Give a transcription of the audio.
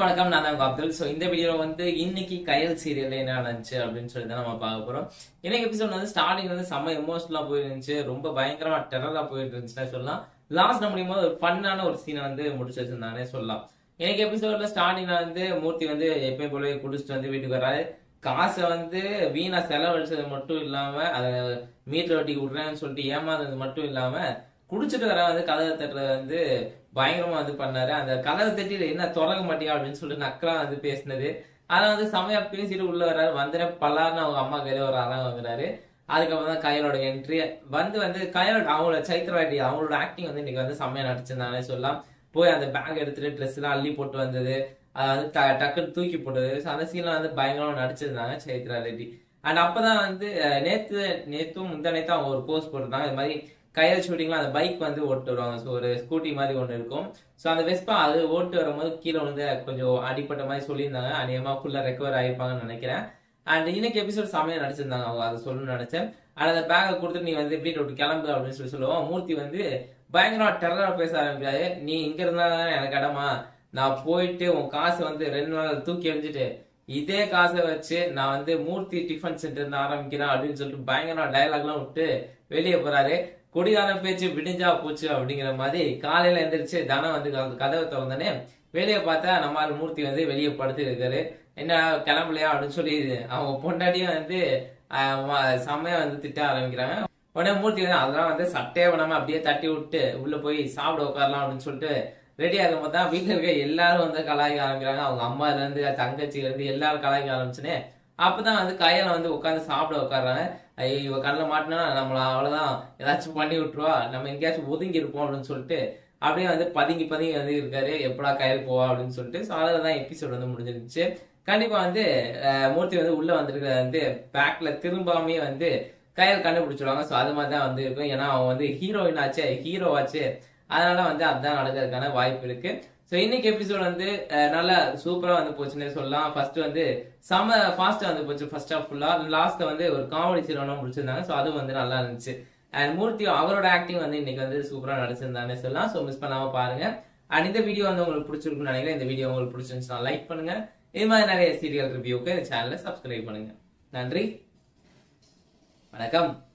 வணக்கம் நான் தான் உங்க அப்துல் ஸோ இந்த வீடியோல வந்து இன்னைக்கு கயல் சீரியல்ல என்ன நடந்துச்சு அப்படின்னு சொல்லி தான் நம்ம பார்க்க போறோம் இன்னைக்கு எபிசோட் வந்து ஸ்டார்டிங் வந்து செம்ம எமோஷனலா போயிருந்துச்சு ரொம்ப பயங்கரமா டெரரா போயிட்டு இருந்துச்சுன்னா சொல்லலாம் லாஸ்ட் முடியும் போது ஒரு ஃபன்னான ஒரு சீனை வந்து முடிச்சு வச்சிருந்தானே சொல்லலாம் இன்னைக்கு எபிசோட்ல ஸ்டார்டிங்ல வந்து மூர்த்தி வந்து எப்பயும் போல குடிச்சிட்டு வந்து வீட்டுக்கு வராரு காசை வந்து வீணா செலவழிச்சது மட்டும் இல்லாம அதை மீட்டர் வட்டி விடுறேன்னு சொல்லிட்டு ஏமாந்தது மட்டும் இல்லாம குடிச்சிட்டு வர வந்து கதவை தட்டுறது வந்து பயங்கரமா வந்து பண்ணாரு அந்த கதவை தட்டியில என்ன திறக்க மாட்டியா அப்படின்னு சொல்லிட்டு நக்கலா வந்து பேசினது ஆனா வந்து செமையா பேசிட்டு உள்ள வர்றாரு வந்துட பல்லாருன்னு அவங்க அம்மா கையில ஒரு அறம் வாங்குறாரு அதுக்கப்புறம் தான் கயலோட என்ட்ரி வந்து வந்து கயலோட அவங்களோட சைத்திரவாட்டி அவங்களோட ஆக்டிங் வந்து இன்னைக்கு வந்து செம்மையா நடிச்சிருந்தானே சொல்லலாம் போய் அந்த பேக் எடுத்துட்டு ட்ரெஸ் எல்லாம் அள்ளி போட்டு வந்தது அது வந்து ட- டக்குன்னு தூக்கி போட்டது So அந்த சீன்லாம் வந்து பயங்கரமா நடிச்சிருந்தாங்க சைத்ரா ரெட்டி அண்ட் அப்பதான் வந்து அஹ், நேத்து நேத்தும் முந்தா நேத்து அவங்க ஒரு போஸ்ட் போட்டிருந்தாங்க இது மாதிரி கையில் ஷூட்டிங்ல அந்த பைக் வந்து ஓட்டு வருவாங்க ஸோ ஒரு ஸ்கூட்டி மாதிரி ஒன்று இருக்கும் ஸோ அந்த வெஸ்பா அது ஓட்டு வரும்போது கீழே வந்து கொஞ்சம் அடிப்பட்ட மாதிரி சொல்லியிருந்தாங்க அநேகமா ஃபுல்லா ரெக்கவர் ஆயிருப்பாங்கன்னு நினைக்கிறேன் அண்ட் இன்னைக்கு எபிசோட் செமையா நடிச்சிருந்தாங்க அவங்க அதை சொல்லணும்னு நினைச்சேன் அண்ட் அந்த பேக்கை கொடுத்து நீ வந்து வீட்டை விட்டு கிளம்பு அப்படின்னு சொல்லி சொல்லுவோம் மூர்த்தி வந்து பயங்கரமா டெரரா பேச ஆரம்பிக்கிறாரு நீ இங்க இருந்தா தானே எனக்கு இடமா நான் போயிட்டு உன் காசை வந்து ரெண்டு நாள் தூக்கி எறிஞ்சிட்டு இதே காசை வச்சு நான் வந்து மூர்த்தி டிஃபன் சென்டர் இருந்து ஆரம்பிக்கிறேன் அப்படின்னு சொல்லிட்டு பயங்கரமா டயலாக்லாம் விட்டு வெளியே போறாரு கொடிகார பேச்சு விடிஞ்சா போச்சு அப்படிங்கிற மாதிரி காலையில எந்திரிச்சு தனம் வந்து க- கதவை திறந்தனே வெளியே பார்த்தா நம்ம ஆள் மூர்த்தி வந்து வெளியே படுத்து இருக்காரு என்ன கிளம்பலையா அப்படின்னு சொல்லி அவங்க பொண்டாட்டியும் வந்து ஆஹ், ம- செம்மையா வந்து திட்ட ஆரம்பிக்கிறாங்க உடனே மூர்த்தி வந்து அதெல்லாம் வந்து சட்டையே பண்ணாம அப்படியே தட்டி விட்டு உள்ள போய் சாப்பிட உட்காரலாம் அப்படின்னு சொல்லிட்டு ரெடி ஆகும் போது தான் வீட்டுல இருக்க எல்லாரும் வந்து கலாய்க்க ஆரம்பிக்கிறாங்க அவங்க அம்மால இருந்து தங்கச்சில இருந்து எல்லாரும் கலாய்க்க ஆரம்பிச்சுனே அப்பதான் வந்து கையில வந்து உட்காந்து சாப்பிட உட்காடுறாங்க ஐயோ இவ கண்ணில் மாட்டினா நம்மள அவ்வளவுதான் ஏதாச்சும் பண்ணி விட்டுருவா நம்ம எங்கேயாச்சும் ஒதுங்கி இருப்போம் அப்படின்னு சொல்லிட்டு அப்படியே வந்து பதுங்கி பதுங்கி வந்து இருக்காரு எப்படா கையில் போவா அப்படின்னு சொல்லிட்டு ஸோ அதில் தான் எபிசோட் வந்து முடிஞ்சிருந்துச்சு கண்டிப்பா வந்து அஹ், மூர்த்தி வந்து உள்ள வந்திருக்கிற வந்து பேக்ல திரும்பாமே வந்து கையில் கண்டுபிடிச்சிருவாங்க ஸோ அது மாதிரி தான் வந்து இருக்கும் ஏன்னா அவன் வந்து ஹீரோயின் ஆச்சு ஹீரோ ஆச்சு அதனால வந்து அதுதான் நடக்கிறதுக்கான வாய்ப்பு இருக்கு ஸோ இன்னைக்கு எபிசோட் வந்து அஹ், நல்லா சூப்பரா வந்து போச்சுன்னே சொல்லலாம் ஃபர்ஸ்ட் வந்து செம ஃபாஸ்டா வந்து போச்சு ஃபர்ஸ்ட் ஆஃப் ஃபுல்லா லாஸ்ட்ல வந்து ஒரு காமெடி சீரோனா முடிச்சிருந்தாங்க ஸோ அது வந்து நல்லா இருந்துச்சு அண்ட் மூர்த்தி அவரோட ஆக்டிங் வந்து இன்னைக்கு வந்து சூப்பரா நடிச்சிருந்தானே சொல்லலாம் ஸோ மிஸ் பண்ணாம பாருங்க அண்ட் இந்த வீடியோ வந்து உங்களுக்கு பிடிச்சிருக்குன்னு நினைக்கிறேன் இந்த வீடியோ உங்களுக்கு பிடிச்சிருந்துச்சுன்னா லைக் பண்ணுங்க இது மாதிரி நிறைய சீரியல் ரிவ்யூக்கு இந்த சேனலை சப்ஸ்கிரைப் பண்ணுங்க நன்றி வணக்கம்